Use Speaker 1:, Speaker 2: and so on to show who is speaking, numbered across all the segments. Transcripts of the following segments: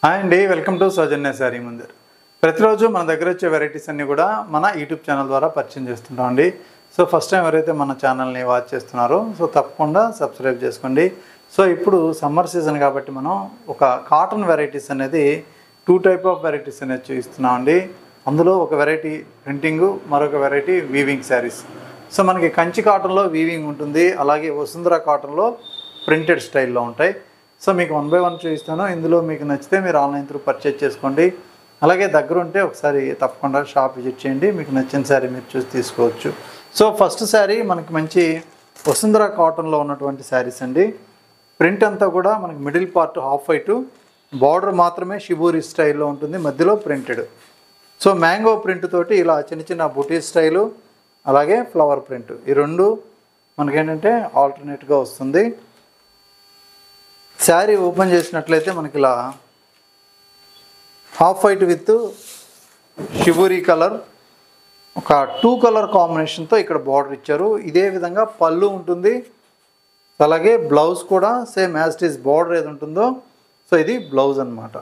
Speaker 1: hi అండి welcome to Soujanya Saree Mandir ప్రతిరోజు మన దగ్గర వచ్చే వెరైటీస్ అన్నీ కూడా మన యూట్యూబ్ ఛానల్ ద్వారా పరిచయం చేస్తుంటాం అండి సో ఫస్ట్ టైం ఎవరైతే మన ఛానల్ని వాచ్ చేస్తున్నారో సో తప్పకుండా సబ్స్క్రైబ్ చేసుకోండి సో ఇప్పుడు సమ్మర్ సీజన్ కాబట్టి మనం ఒక కాటన్ వెరైటీస్ అనేది టూ టైప్ ఆఫ్ వెరైటీస్ అనేది చూపిస్తున్నాం అండి అందులో ఒక వెరైటీ ప్రింటింగ్ మరొక వెరైటీ వీవింగ్ శారీస్ సో మనకి కంచి కాటన్లో వీవింగ్ ఉంటుంది అలాగే వసుంధర కాటన్లో ప్రింటెడ్ స్టైల్లో ఉంటాయి సో మీకు వన్ బై వన్ చూపిస్తాను ఇందులో మీకు నచ్చితే మీరు ఆన్లైన్ త్రూ పర్చేజ్ చేసుకోండి అలాగే దగ్గర ఉంటే ఒకసారి తప్పకుండా షాప్ విజిట్ చేయండి మీకు నచ్చిన శారీ మీరు చూసి తీసుకోవచ్చు సో ఫస్ట్ శారీ మనకి మంచి వసుంధర కాటన్లో ఉన్నటువంటి శారీస్ అండి ప్రింట్ అంతా కూడా మనకి middle part half white border మాత్రమే షిబూరి స్టైల్లో ఉంటుంది మధ్యలో ప్రింటెడ్ సో మ్యాంగో ప్రింట్ తోటి ఇలా చిన్న చిన్న బుటీ స్టైలు అలాగే ఫ్లవర్ ప్రింట్ ఈ రెండు మనకేంటంటే ఆల్టర్నేట్గా వస్తుంది శారీ ఓపెన్ చేసినట్లయితే మనకి ఇలా half white with shibori colour ఒక టూ కలర్ కాంబినేషన్తో ఇక్కడ బార్డర్ ఇచ్చారు ఇదే విధంగా పళ్ళు ఉంటుంది అలాగే బ్లౌజ్ కూడా same as it is border ఏది ఉంటుందో సో ఇది బ్లౌజ్ అన్నమాట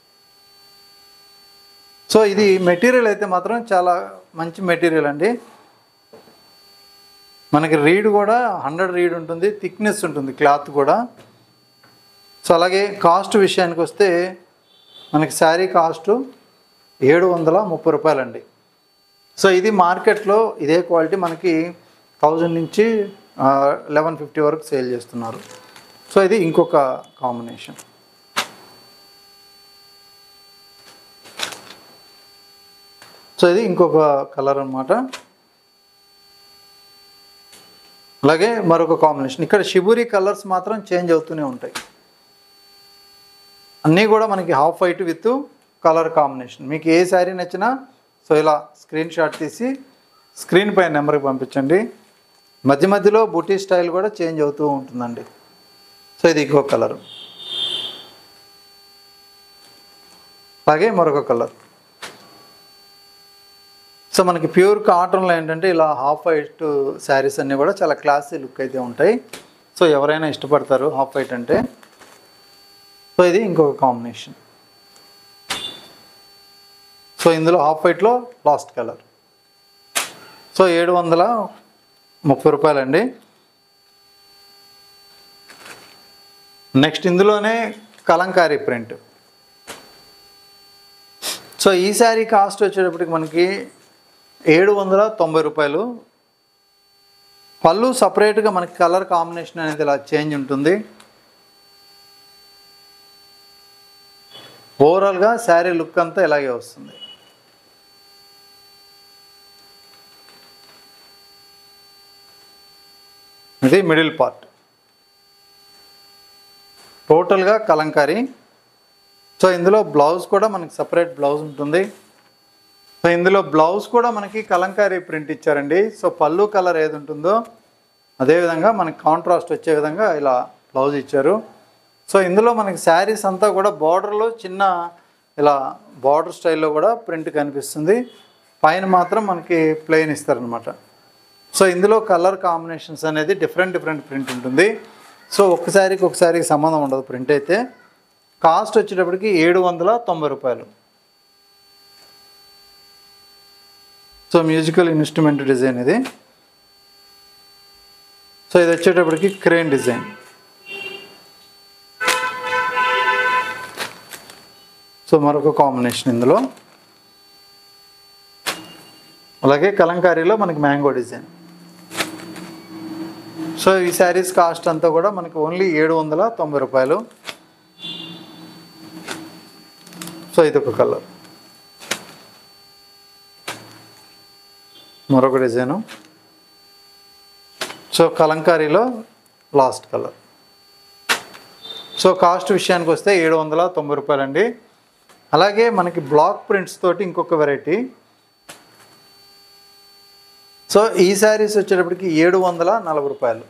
Speaker 1: సో ఇది మెటీరియల్ అయితే మాత్రం చాలా మంచి మెటీరియల్ అండి మనకి రీడ్ కూడా హండ్రెడ్ రీడ్ ఉంటుంది థిక్నెస్ ఉంటుంది క్లాత్ కూడా సో అలాగే కాస్ట్ విషయానికి వస్తే మనకి శారీ కాస్ట్ ఏడు వందల ముప్పై రూపాయలండి సో ఇది మార్కెట్లో ఇదే క్వాలిటీ మనకి థౌజండ్ నుంచి లెవెన్ ఫిఫ్టీ వరకు సేల్ చేస్తున్నారు సో ఇది ఇంకొక కాంబినేషన్ సో ఇది ఇంకొక కలర్ అన్నమాట అలాగే మరొక కాంబినేషన్ ఇక్కడ షిబూరి కలర్స్ మాత్రం చేంజ్ అవుతూనే ఉంటాయి అన్నీ కూడా మనకి half white with colour combination మీకు ఏ శారీ నచ్చినా సో ఇలా స్క్రీన్ షాట్ తీసి స్క్రీన్ పై నెంబర్కి పంపించండి మధ్య మధ్యలో బూటీ స్టైల్ కూడా చేంజ్ అవుతూ ఉంటుందండి సో ఇది ఇంకో కలర్ అలాగే మరొక కలర్ సో మనకి ప్యూర్ కాటన్లో ఏంటంటే ఇలా హాఫ్ వైట్ శారీస్ అన్నీ కూడా చాలా క్లాసీ లుక్ అయితే ఉంటాయి సో ఎవరైనా ఇష్టపడతారు హాఫ్ వైట్ అంటే సో ఇది ఇంకొక కాంబినేషన్ సో ఇందులో హాఫ్ వైట్లో లాస్ట్ కలర్ సో ఏడు వందల ముప్పై రూపాయలండి నెక్స్ట్ ఇందులోనే కలంకారీ ప్రింట్ సో ఈ శారీ కాస్ట్ వచ్చేటప్పటికి మనకి ఏడు వందల తొంభై రూపాయలు పళ్ళు సపరేట్గా మనకి కలర్ కాంబినేషన్ అనేది ఇలా చేంజ్ ఉంటుంది ఓవరాల్గా శారీ లుక్ అంతా ఇలాగే వస్తుంది ఇది మిడిల్ పార్ట్ టోటల్గా కలంకారీ సో ఇందులో బ్లౌజ్ కూడా మనకి సపరేట్ బ్లౌజ్ ఉంటుంది సో ఇందులో బ్లౌజ్ కూడా మనకి కలంకారీ ప్రింట్ ఇచ్చారండి సో పళ్ళు కలర్ ఏది ఉంటుందో అదేవిధంగా మనకి కాంట్రాస్ట్ వచ్చే విధంగా ఇలా బ్లౌజ్ ఇచ్చారు సో ఇందులో మనకి శారీస్ అంతా కూడా బార్డర్లో చిన్న ఇలా బార్డర్ స్టైల్లో కూడా ప్రింట్ కనిపిస్తుంది పైన మాత్రం మనకి ప్లెయిన్ ఇస్తారనమాట సో ఇందులో కలర్ కాంబినేషన్స్ అనేది డిఫరెంట్ డిఫరెంట్ ప్రింట్ ఉంటుంది సో ఒక్కసారికి ఒకసారికి సంబంధం ఉండదు ప్రింట్ అయితే కాస్ట్ వచ్చేటప్పటికి ఏడు వందల తొంభై రూపాయలు సో మ్యూజికల్ ఇన్స్ట్రుమెంట్ డిజైన్ ఇది సో ఇది వచ్చేటప్పటికి క్రేన్ డిజైన్ సో మరొక కాంబినేషన్ ఇందులో అలాగే కలంకారీలో మనకి మ్యాంగో డిజైన్ సో ఈ శారీస్ కాస్ట్ అంతా కూడా మనకి ఓన్లీ ఏడు వందల తొంభై రూపాయలు సో ఇది ఒక కలర్ మరొక డిజైను సో కలంకారీలో లాస్ట్ కలర్ సో కాస్ట్ విషయానికి వస్తే ఏడు వందల తొంభై రూపాయలండి అలాగే మనకి బ్లాక్ ప్రింట్స్ తోటి ఇంకొక వెరైటీ సో ఈ శారీస్ వచ్చేటప్పటికి ఏడు వందల నలభై రూపాయలు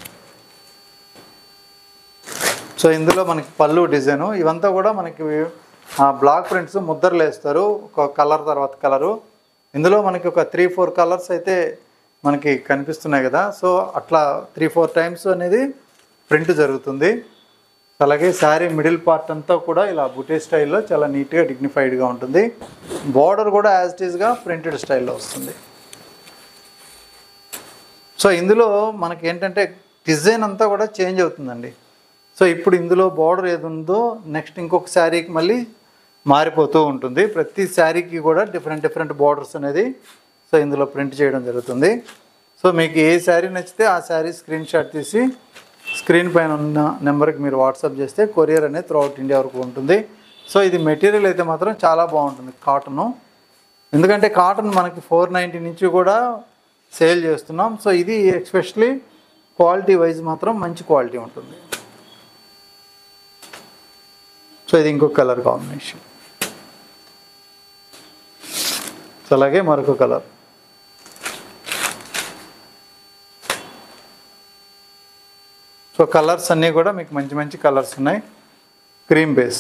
Speaker 1: సో ఇందులో మనకి పళ్ళు డిజైను ఇవంతా కూడా మనకి బ్లాక్ ప్రింట్స్ ముద్దర్లు వేస్తారు ఒక కలర్ తర్వాత కలరు ఇందులో మనకి ఒక త్రీ ఫోర్ కలర్స్ అయితే మనకి కనిపిస్తున్నాయి కదా సో అట్లా త్రీ ఫోర్ టైమ్స్ అనేది ప్రింట్ జరుగుతుంది అలాగే శారీ మిడిల్ పార్ట్ అంతా కూడా ఇలా బుటే స్టైల్లో చాలా నీట్గా డిగ్నిఫైడ్గా ఉంటుంది బార్డర్ కూడా యాజ్ ఇట్ ఈస్గా ప్రింటెడ్ స్టైల్లో వస్తుంది సో ఇందులో మనకి ఏంటంటే డిజైన్ అంతా కూడా చేంజ్ అవుతుందండి సో ఇప్పుడు ఇందులో బార్డర్ ఏది ఉందో నెక్స్ట్ ఇంకొక శారీకి మళ్ళీ మారిపోతూ ఉంటుంది ప్రతి శారీకి కూడా డిఫరెంట్ డిఫరెంట్ బార్డర్స్ అనేది సో ఇందులో ప్రింట్ చేయడం జరుగుతుంది సో మీకు ఏ శారీ నచ్చితే ఆ శారీ స్క్రీన్ షాట్ తీసి స్క్రీన్ పైన ఉన్న నెంబర్కి మీరు వాట్సాప్ చేస్తే కొరియర్ అనేది త్రూఅవుట్ ఇండియా వరకు ఉంటుంది సో ఇది మెటీరియల్ అయితే మాత్రం చాలా బాగుంటుంది కాటను ఎందుకంటే కాటన్ మనకి ఫోర్ నైంటీ నుంచి కూడా సేల్ చేస్తున్నాం సో ఇది ఎస్పెషలీ క్వాలిటీ వైజ్ మాత్రం మంచి క్వాలిటీ ఉంటుంది సో ఇది ఇంకొక కలర్ కాంబినేషన్ సో అలాగే మరొక కలర్ సో కలర్స్ అన్నీ కూడా మీకు మంచి మంచి కలర్స్ ఉన్నాయి క్రీమ్ బేస్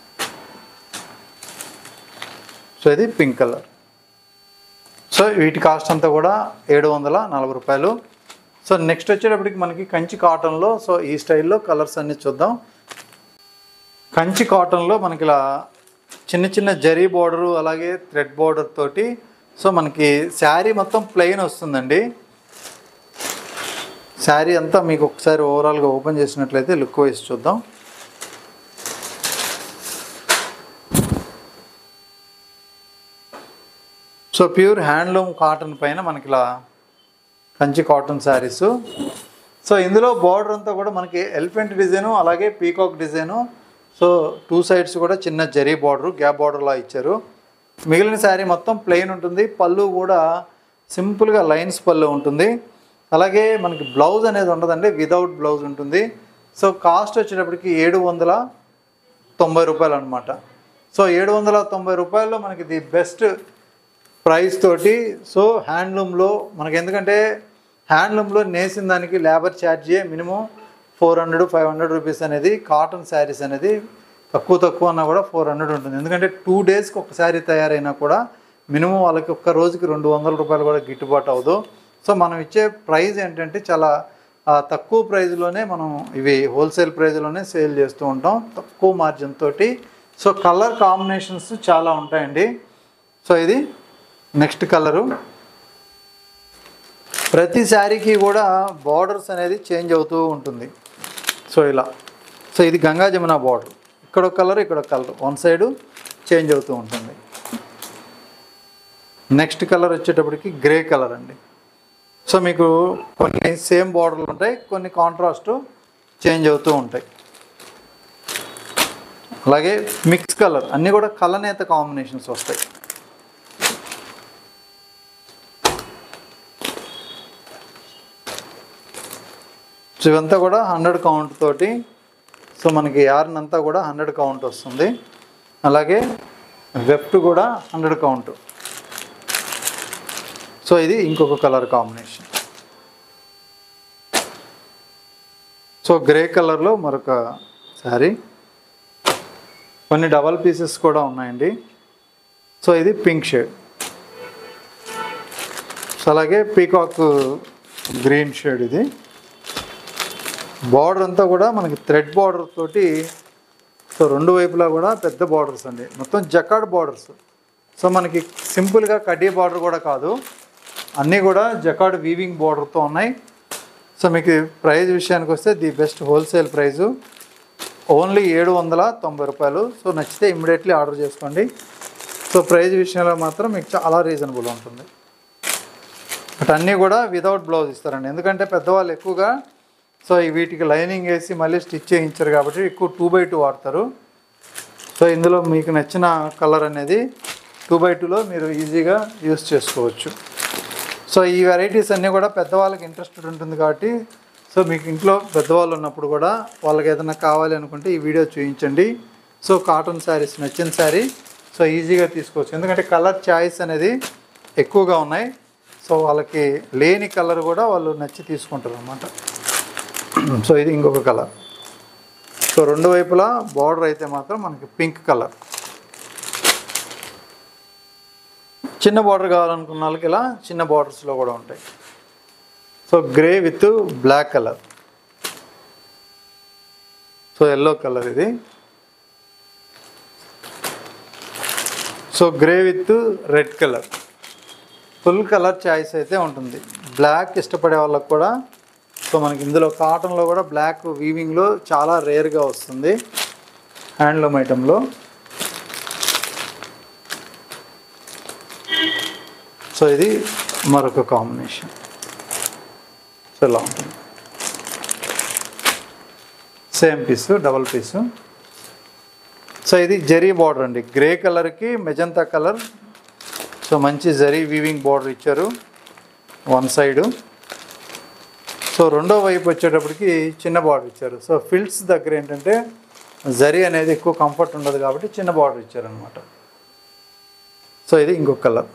Speaker 1: సో ఇది పింక్ కలర్ సో వీటి కాస్ట్ అంతా కూడా ఏడు వందల నలభై రూపాయలు సో నెక్స్ట్ వచ్చేటప్పటికి మనకి కంచి కాటన్లో సో ఈ స్టైల్లో కలర్స్ అన్ని చూద్దాం కంచి కాటన్లో మనకి ఇలా చిన్న చిన్న జరీ బోర్డరు అలాగే థ్రెడ్ బోర్డర్ తోటి సో మనకి శారీ మొత్తం ప్లెయిన్ వస్తుందండి శారీ అంతా మీకు ఒకసారి ఓవరాల్గా ఓపెన్ చేసినట్లయితే లుక్ వేసి చూద్దాం సో ప్యూర్ హ్యాండ్లూమ్ కాటన్ పైన మనకి ఇలా కంచి కాటన్ శారీస్ సో ఇందులో బార్డర్ అంతా కూడా మనకి ఎలిఫెంట్ డిజైను అలాగే peacock design so two sides కూడా చిన్న జరీ బార్డర్ గ్యాప్ బార్డర్లా ఇచ్చారు మిగిలిన శారీ మొత్తం ప్లెయిన్ ఉంటుంది పళ్ళు కూడా సింపుల్గా లైన్స్ పళ్ళు ఉంటుంది అలాగే మనకి బ్లౌజ్ అనేది ఉండదండి వితౌట్ బ్లౌజ్ ఉంటుంది సో కాస్ట్ వచ్చేటప్పటికి ఏడు వందల తొంభై రూపాయలు అనమాట సో ఏడు వందల తొంభై రూపాయల్లో మనకి ది బెస్ట్ ప్రైస్ తోటి సో హ్యాండ్లూమ్లో మనకి ఎందుకంటే హ్యాండ్లూమ్లో నేసిన దానికి labour charge minimum four hundred five hundred rupees అనేది కాటన్ శారీస్ అనేది తక్కువ తక్కువ అన్నా కూడా ఫోర్ హండ్రెడ్ ఉంటుంది ఎందుకంటే టూ డేస్కి ఒక శారీ తయారైనా కూడా మినిమం వాళ్ళకి ఒక్క రోజుకి రెండు వందల రూపాయలు కూడా గిట్టుబాటు అవ్వదు సో మనం ఇచ్చే ప్రైస్ ఏంటంటే చాలా ఆ, తక్కువ ప్రైస్లోనే మనం ఇవి హోల్సేల్ ప్రైస్లోనే సేల్ చేస్తూ ఉంటాం తక్కువ మార్జిన్ తోటి సో కలర్ కాంబినేషన్స్ చాలా ఉంటాయండి సో ఇది నెక్స్ట్ కలరు ప్రతి శారీకి కూడా బార్డర్స్ అనేది చేంజ్ అవుతూ ఉంటుంది సో ఇలా సో ఇది గంగా జమున బార్డర్ ఇక్కడ ఒక కలర్ ఇక్కడ ఒక కలర్ వన్ సైడ్ చేంజ్ అవుతూ ఉంటుంది నెక్స్ట్ కలర్ వచ్చేటప్పటికి గ్రే కలర్ అండి సో మీకు కొన్ని సేమ్ బార్డర్లు ఉంటాయి కొన్ని కాంట్రాస్ట్ చేంజ్ అవుతూ ఉంటాయి అలాగే మిక్స్ కలర్ అన్నీ కూడా కలనేత కాంబినేషన్స్ వస్తాయి సో ఇవంతా కూడా హండ్రెడ్ కౌంట్ తోటి సో మనకి యార్న్ అంతా కూడా హండ్రెడ్ కౌంట్ వస్తుంది అలాగే వెఫ్ట్ కూడా హండ్రెడ్ కౌంట్ సో ఇది ఇంకొక కలర్ కాంబినేషన్ సో గ్రే కలర్లో మరొక శారీ కొన్ని డబల్ పీసెస్ కూడా ఉన్నాయండి సో ఇది పింక్ షేడ్ సో అలాగే పీకాక్ గ్రీన్ షేడ్ ఇది బార్డర్ అంతా కూడా మనకి థ్రెడ్ బార్డర్ తోటి సో రెండు వైపులా కూడా పెద్ద బార్డర్స్ అండి మొత్తం జకాడ్ బార్డర్స్ సో మనకి సింపుల్గా కడ్డీ బార్డర్ కూడా కాదు అన్నీ కూడా జకాడ్ వీవింగ్ బార్డర్తో ఉన్నాయి సో మీకు ప్రైస్ విషయానికి వస్తే the best wholesale price only ఏడు వందల తొంభై రూపాయలు సో నచ్చితే ఇమ్మీడియట్లీ ఆర్డర్ చేసుకోండి సో ప్రైస్ విషయంలో మాత్రం మీకు చాలా రీజనబుల్ ఉంటుంది బట్ అన్నీ కూడా వితౌట్ బ్లౌజ్ ఇస్తారండి ఎందుకంటే పెద్దవాళ్ళు ఎక్కువగా సో ఈ వీటికి లైనింగ్ వేసి మళ్ళీ స్టిచ్ చేయించారు కాబట్టి ఎక్కువ టూ బై టూ వాడతారు సో ఇందులో మీకు నచ్చిన కలర్ అనేది టూ బై టూలో మీరు ఈజీగా యూస్ చేసుకోవచ్చు సో ఈ వెరైటీస్ అన్నీ కూడా పెద్దవాళ్ళకి ఇంట్రెస్టెడ్ ఉంటుంది కాబట్టి సో మీకు ఇంట్లో పెద్దవాళ్ళు ఉన్నప్పుడు కూడా వాళ్ళకి ఏదైనా కావాలి అనుకుంటే ఈ వీడియో చూపించండి సో కాటన్ శారీస్ నచ్చిన శారీ సో ఈజీగా తీసుకోవచ్చు ఎందుకంటే కలర్ చాయిస్ అనేది ఎక్కువగా ఉన్నాయి సో వాళ్ళకి లేని కలర్ కూడా వాళ్ళు నచ్చి తీసుకుంటారు అన్నమాట సో ఇది ఇంకొక కలర్ సో రెండు వైపులా బార్డర్ అయితే మాత్రం మనకి పింక్ కలర్ చిన్న బార్డర్ కావాలనుకున్న వాళ్ళకి ఇలా చిన్న బార్డర్స్లో కూడా ఉంటాయి so grey with black colour so yellow colour ఇది so grey with red colour full colour choice అయితే ఉంటుంది బ్లాక్ ఇష్టపడే వాళ్ళకి కూడా సో మనకి ఇందులో కాటన్లో కూడా బ్లాక్ వీవింగ్లో చాలా రేర్గా వస్తుంది హ్యాండ్లూమ్ ఐటెంలో సో ఇది మరొక కాంబినేషన్ సో ఇలా ఉంటుంది same piece double piece so ఇది జరీ బార్డర్ అండి గ్రే కలర్కి మెజంతా కలర్ సో మంచి జరీ వీవింగ్ బార్డర్ ఇచ్చారు వన్ సైడు సో రెండో వైపు వచ్చేటప్పటికి చిన్న బార్డర్ ఇచ్చారు సో ఫిల్స్ దగ్గర ఏంటంటే జరీ అనేది ఎక్కువ కంఫర్ట్ ఉండదు కాబట్టి చిన్న బార్డర్ ఇచ్చారనమాట సో ఇది ఇంకొక colour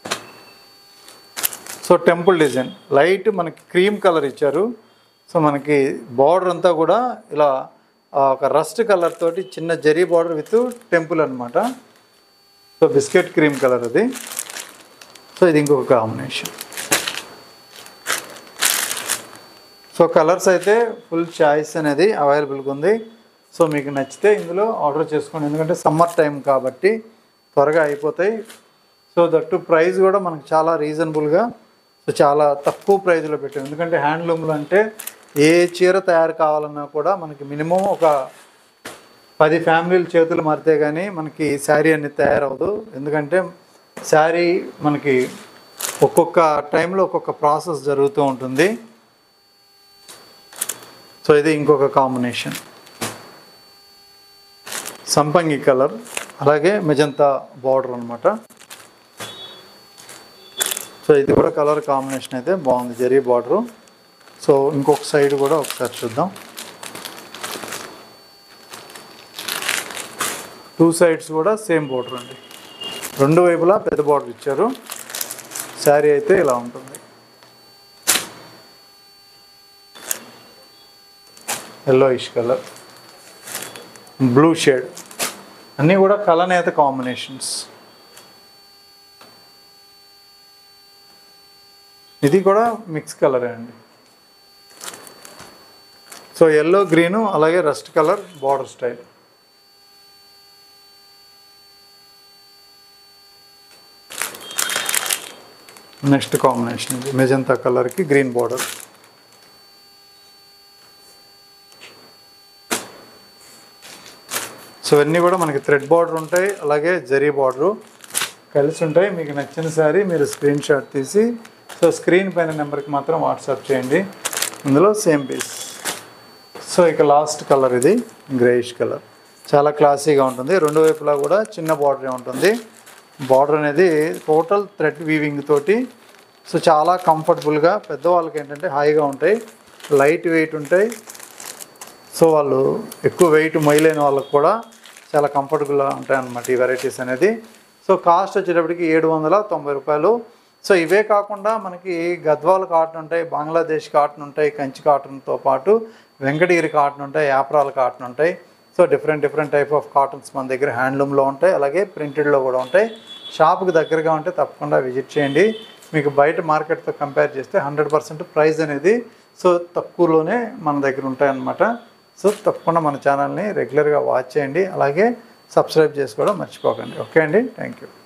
Speaker 1: so temple design light మనకి క్రీమ్ కలర్ ఇచ్చారు సో మనకి బార్డర్ అంతా కూడా ఇలా ఆ, ఒక రస్ట్ కలర్ తోటి చిన్న జరీ బార్డర్ విత్ టెంపుల్ అనమాట సో బిస్కెట్ క్రీమ్ కలర్ అది సో ఇది ఇంకొక కాంబినేషన్ సో కలర్స్ అయితే ఫుల్ చాయిస్ అనేది అవైలబుల్గా ఉంది సో మీకు నచ్చితే ఇందులో ఆర్డర్ చేసుకోండి ఎందుకంటే సమ్మర్ టైం కాబట్టి త్వరగా అయిపోతాయి సో దట్టు ప్రైస్ కూడా మనకు చాలా రీజనబుల్గా సో చాలా తక్కువ ప్రైస్లో పెట్టాం ఎందుకంటే హ్యాండ్లూమ్లు అంటే ఏ చీర తయారు కావాలన్నా కూడా మనకి మినిమం ఒక పది ఫ్యామిలీల చేతులు మారితే కానీ మనకి శారీ అనేది తయారవదు ఎందుకంటే శారీ మనకి ఒక్కొక్క టైంలో ఒక్కొక్క ప్రాసెస్ జరుగుతూ ఉంటుంది సో ఇది ఇంకొక కాంబినేషన్ సంపంగి కలర్ అలాగే మెజంతా బార్డర్ అనమాట సో ఇది కూడా కలర్ కాంబినేషన్ అయితే బాగుంది జరీ బార్డరు సో ఇంకొక సైడ్ కూడా ఒకసారి చూద్దాం టూ సైడ్స్ కూడా సేమ్ బార్డర్ అండి రెండు వైపులా పెద్ద బార్డర్ ఇచ్చారు శారీ అయితే ఇలా ఉంటుంది ఎల్లోయిష్ కలర్ బ్లూ షేడ్ అన్నీ కూడా కలనేత కాంబినేషన్స్ ఇది కూడా మిక్స్ కలరే అండి సో ఎల్లో గ్రీను అలాగే rust colour border style next combination ఇది మెజంతా కలర్కి గ్రీన్ బార్డర్ సో ఇవన్నీ కూడా మనకి థ్రెడ్ బార్డర్ ఉంటాయి అలాగే జరీ బార్డరు కలిసి ఉంటాయి మీకు నచ్చిన సారీ మీరు స్క్రీన్ షాట్ తీసి సో స్క్రీన్ పైన నెంబర్కి మాత్రం వాట్సాప్ చేయండి ఇందులో సేమ్ పీస్ సో ఇక లాస్ట్ కలర్ ఇది గ్రేయిష్ కలర్ చాలా క్లాసీగా ఉంటుంది రెండు వైపులా కూడా చిన్న బార్డరే ఉంటుంది బార్డర్ అనేది టోటల్ థ్రెడ్ వీవింగ్ తోటి సో చాలా కంఫర్టబుల్గా పెద్దవాళ్ళకి ఏంటంటే హాయిగా ఉంటాయి లైట్ వెయిట్ ఉంటాయి సో వాళ్ళు ఎక్కువ వెయిట్ మొయ్యలేని వాళ్ళకి కూడా చాలా కంఫర్టబుల్గా ఉంటాయి అన్నమాట ఈ వెరైటీస్ అనేది సో కాస్ట్ వచ్చేటప్పటికి ఏడు వందల తొంభై రూపాయలు సో ఇవే కాకుండా మనకి గద్వాల కాటన్ ఉంటాయి బంగ్లాదేశ్ కాటన్ ఉంటాయి కంచి కాటన్తో పాటు వెంకటగిరి కాటన్ ఉంటాయి యాప్రాల కాటన్ ఉంటాయి so different different type of cottons మన దగ్గర హ్యాండ్లూమ్లో ఉంటాయి అలాగే ప్రింటెడ్లో కూడా ఉంటాయి షాప్కి దగ్గరగా ఉంటే తప్పకుండా విజిట్ చేయండి మీకు బయట మార్కెట్తో కంపేర్ చేస్తే హండ్రెడ్ పర్సెంట్ ప్రైస్ అనేది సో తక్కువలోనే మన దగ్గర ఉంటాయన్నమాట సో తప్పకుండా మన ఛానల్ని రెగ్యులర్గా వాచ్ చేయండి అలాగే సబ్స్క్రైబ్ చేసుకోవడం మర్చిపోకండి ఓకే అండి థ్యాంక్ యూ